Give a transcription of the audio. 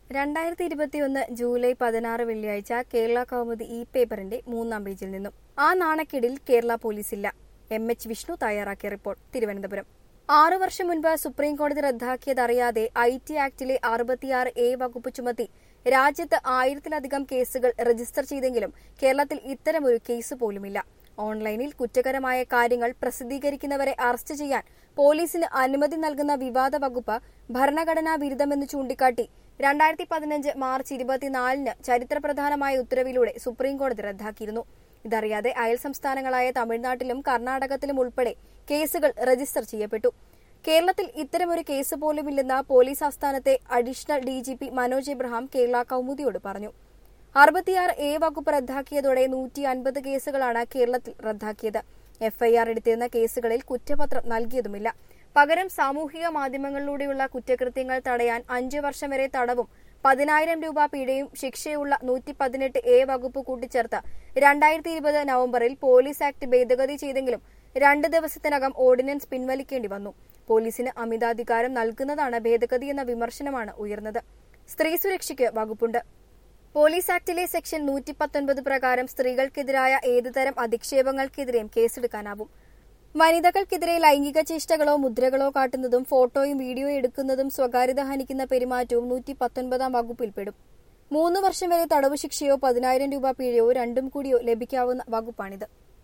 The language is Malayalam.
രണ്ടായിരത്തി ഇരുപത്തിയൊന്ന് ജൂലൈ പതിനാറ് വെള്ളിയാഴ്ച കേരള കൗമുദി ഇ പേപ്പറിന്റെ മൂന്നാം പേജിൽ നിന്നും ആ നാണക്കേടിൽ കേരള പോലീസില്ല എം എച്ച് വിഷ്ണു തയ്യാറാക്കിയ റിപ്പോർട്ട് തിരുവനന്തപുരം ആറു വർഷം മുൻപ് സുപ്രീം കോടതി റദ്ദാക്കിയതറിയാതെ ഐ ടി ആക്ടിലെ അറുപത്തിയാറ് എ വകുപ്പ് ചുമത്തി രാജ്യത്ത് ആയിരത്തിലധികം കേസുകൾ രജിസ്റ്റർ ചെയ്തെങ്കിലും കേരളത്തിൽ ഇത്തരമൊരു കേസ് പോലുമില്ല ഓൺലൈനിൽ കുറ്റകരമായ കാര്യങ്ങൾ പ്രസിദ്ധീകരിക്കുന്നവരെ അറസ്റ്റ് ചെയ്യാൻ പോലീസിന് അനുമതി നൽകുന്ന വിവാദ വകുപ്പ് ഭരണഘടനാ വിരുദ്ധമെന്ന് ചൂണ്ടിക്കാട്ടി രണ്ടായിരത്തി പതിനഞ്ച് മാർച്ച് ഇരുപത്തിനാലിന് ചരിത്രപ്രധാനമായ ഉത്തരവിലൂടെ സുപ്രീംകോടതി റദ്ദാക്കിയിരുന്നു ഇതറിയാതെ അയൽ സംസ്ഥാനങ്ങളായ തമിഴ്നാട്ടിലും കർണാടകത്തിലും ഉൾപ്പെടെ കേസുകൾ രജിസ്റ്റർ ചെയ്യപ്പെട്ടു കേരളത്തിൽ ഇത്തരമൊരു കേസ് പോലുമില്ലെന്ന് പോലീസ് ആസ്ഥാനത്തെ അഡീഷണൽ ഡിജിപി മനോജ് എബ്രഹാം കേരള കൗമുദിയോട് പറഞ്ഞു അറുപത്തിയാറ് എ വകുപ്പ് റദ്ദാക്കിയതോടെ നൂറ്റി അൻപത് കേസുകളാണ് കേരളത്തിൽ റദ്ദാക്കിയത് എഫ്ഐആർ എടുത്തിരുന്ന കേസുകളിൽ കുറ്റപത്രം നൽകിയതുമില്ല പകരം സാമൂഹിക മാധ്യമങ്ങളിലൂടെയുള്ള കുറ്റകൃത്യങ്ങൾ തടയാൻ അഞ്ചു വർഷം വരെ തടവും പതിനായിരം രൂപ പിഴയും ശിക്ഷയുള്ള നൂറ്റി പതിനെട്ട് എ വകുപ്പ് കൂട്ടിച്ചേർത്ത് രണ്ടായിരത്തി ഇരുപത് നവംബറിൽ പോലീസ് ആക്ട് ഭേദഗതി ചെയ്തെങ്കിലും രണ്ട് ദിവസത്തിനകം ഓർഡിനൻസ് പിൻവലിക്കേണ്ടി വന്നു പോലീസിന് അമിതാധികാരം നൽകുന്നതാണ് ഭേദഗതി എന്ന വിമർശനമാണ് ഉയർന്നത് സ്ത്രീ സുരക്ഷയ്ക്ക് വകുപ്പുണ്ട് പോലീസ് ആക്ടിലെ സെക്ഷൻ നൂറ്റി പത്തൊൻപത് പ്രകാരം സ്ത്രീകൾക്കെതിരായ ഏതുതരം അധിക്ഷേപങ്ങൾക്കെതിരെയും കേസെടുക്കാനാവും വനിതകൾക്കെതിരെ ലൈംഗിക ചേഷ്ടകളോ മുദ്രകളോ കാട്ടുന്നതും ഫോട്ടോയും വീഡിയോയും എടുക്കുന്നതും സ്വകാര്യത ഹനിക്കുന്ന പെരുമാറ്റവും നൂറ്റി പത്തൊൻപതാം വകുപ്പിൽപ്പെടും മൂന്ന് വർഷം വരെ തടവ് ശിക്ഷയോ പതിനായിരം രൂപ പിഴയോ രണ്ടും കൂടിയോ ലഭിക്കാവുന്ന വകുപ്പാണിത്